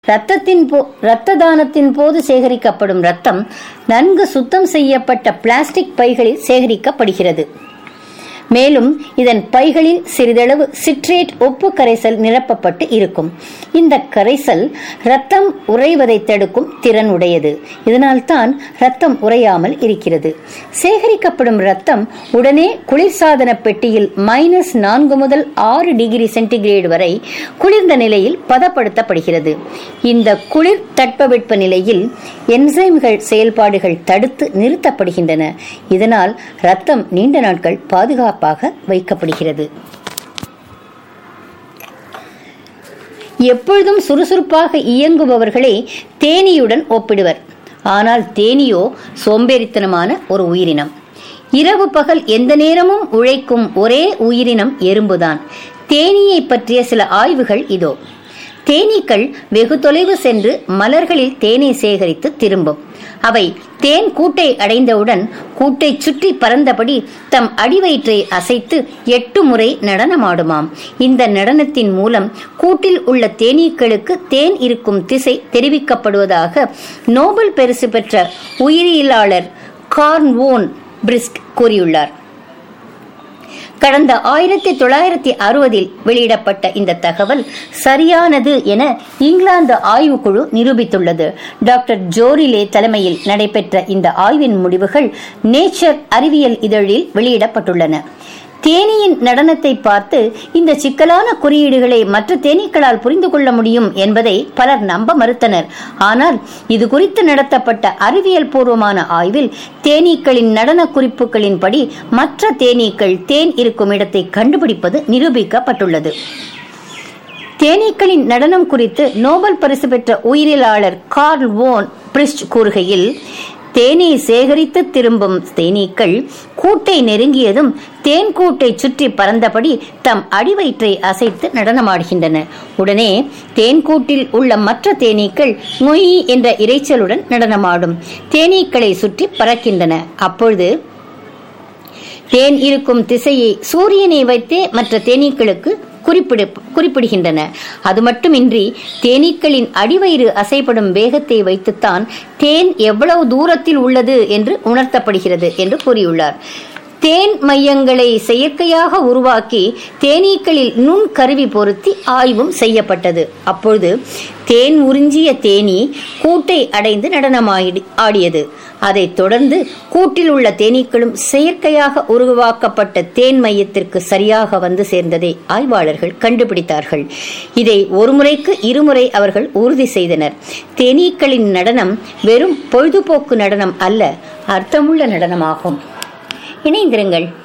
இரத்தத்தின் போ இரத்த தானத்தின் போது சேகரிக்கப்படும் இரத்தம் நன்கு சுத்தம் செய்யப்பட்ட பிளாஸ்டிக் பைகளில் சேகரிக்கப்படுகிறது மேலும் இதன் பைகளில் சிறிதளவு சிட்ரேட் உப்பு கரைசல் நிரப்பப்பட்டு இருக்கும் இந்த கரைசல் ரத்தம் உறைவதை தடுக்கும் திறன் உடையது இதனால்தான் ரத்தம் உறையாமல் இருக்கிறது சேகரிக்கப்படும் ரத்தம் உடனே குளிர்சாதன பெட்டியில் மைனஸ் நான்கு முதல் ஆறு டிகிரி சென்டிகிரேடு வரை குளிர்ந்த நிலையில் பதப்படுத்தப்படுகிறது இந்த குளிர் தட்பவெட்ப நிலையில் என்சைம்கள் செயல்பாடுகள் தடுத்து நிறுத்தப்படுகின்றன இதனால் ரத்தம் நீண்ட நாட்கள் பாதுகாப்பாக வைக்கப்படுகிறது எப்பொழுதும் சுறுசுறுப்பாக இயங்குபவர்களே தேனீயுடன் ஒப்பிடுவர் ஆனால் தேனியோ சோம்பேறித்தனமான ஒரு உயிரினம் இரவு பகல் எந்த நேரமும் உழைக்கும் ஒரே உயிரினம் எறும்புதான் தேனீயை பற்றிய சில ஆய்வுகள் இதோ தேனீக்கள் வெகு தொலைவு சென்று மலர்களில் தேனை சேகரித்து திரும்பும் அவை தேன் கூட்டை அடைந்தவுடன் கூட்டை சுற்றி பறந்தபடி தம் அடிவயிற்றை அசைத்து எட்டு முறை நடனமாடுமாம் இந்த நடனத்தின் மூலம் கூட்டில் உள்ள தேனீக்களுக்கு தேன் இருக்கும் திசை தெரிவிக்கப்படுவதாக நோபல் பரிசு பெற்ற உயிரியலாளர் கார்ன்வோன் பிரிஸ்க் கூறியுள்ளார் கடந்த ஆயிரத்தி தொள்ளாயிரத்தி அறுபதில் வெளியிடப்பட்ட இந்த தகவல் சரியானது என இங்கிலாந்து ஆய்வுக்குழு நிரூபித்துள்ளது டாக்டர் ஜோரிலே தலைமையில் நடைபெற்ற இந்த ஆய்வின் முடிவுகள் நேச்சர் அறிவியல் இதழில் வெளியிடப்பட்டுள்ளன தேனியின் நடனத்தை பார்த்து இந்த சிக்கலான குறியீடுகளை மற்ற தேனீக்களால் புரிந்து கொள்ள முடியும் என்பதை பலர் நம்ப மறுத்தனர் ஆனால் இது குறித்து நடத்தப்பட்ட அறிவியல் பூர்வமான ஆய்வில் தேனீக்களின் நடன குறிப்புகளின்படி மற்ற தேனீக்கள் தேன் இருக்கும் இடத்தை கண்டுபிடிப்பது நிரூபிக்கப்பட்டுள்ளது தேனீக்களின் நடனம் குறித்து நோபல் பரிசு பெற்ற உயிரியலாளர் கார்ல் வோன் பிரிஸ்ட் கூறுகையில் தேனை சேகரித்து திரும்பும் தேனீக்கள் கூட்டை நெருங்கியதும் தேன் கூட்டை சுற்றி பறந்தபடி தம் அடிவயிற்றை அசைத்து நடனமாடுகின்றன உடனே தேன் கூட்டில் உள்ள மற்ற தேனீக்கள் மொய் என்ற இரைச்சலுடன் நடனமாடும் தேனீக்களை சுற்றி பறக்கின்றன அப்பொழுது தேன் இருக்கும் திசையை சூரியனை வைத்தே மற்ற தேனீக்களுக்கு குறிப்பிடு குறிப்பிடுகின்றன அது மட்டுமின்றி தேனீக்களின் அடிவயிறு அசைப்படும் வேகத்தை வைத்துத்தான் தேன் எவ்வளவு தூரத்தில் உள்ளது என்று உணர்த்தப்படுகிறது என்று கூறியுள்ளார் தேன் மையங்களை செயற்கையாக உருவாக்கி தேனீக்களில் நுண் கருவி பொருத்தி ஆய்வும் செய்யப்பட்டது அப்பொழுது தேன் உறிஞ்சிய தேனி கூட்டை அடைந்து நடனமாடி ஆடியது அதைத் தொடர்ந்து கூட்டில் உள்ள தேனீக்களும் செயற்கையாக உருவாக்கப்பட்ட தேன் மையத்திற்கு சரியாக வந்து சேர்ந்ததை ஆய்வாளர்கள் கண்டுபிடித்தார்கள் இதை ஒரு முறைக்கு இருமுறை அவர்கள் உறுதி செய்தனர் தேனீக்களின் நடனம் வெறும் பொழுதுபோக்கு நடனம் அல்ல அர்த்தமுள்ள நடனமாகும் இணைந்திருங்கள்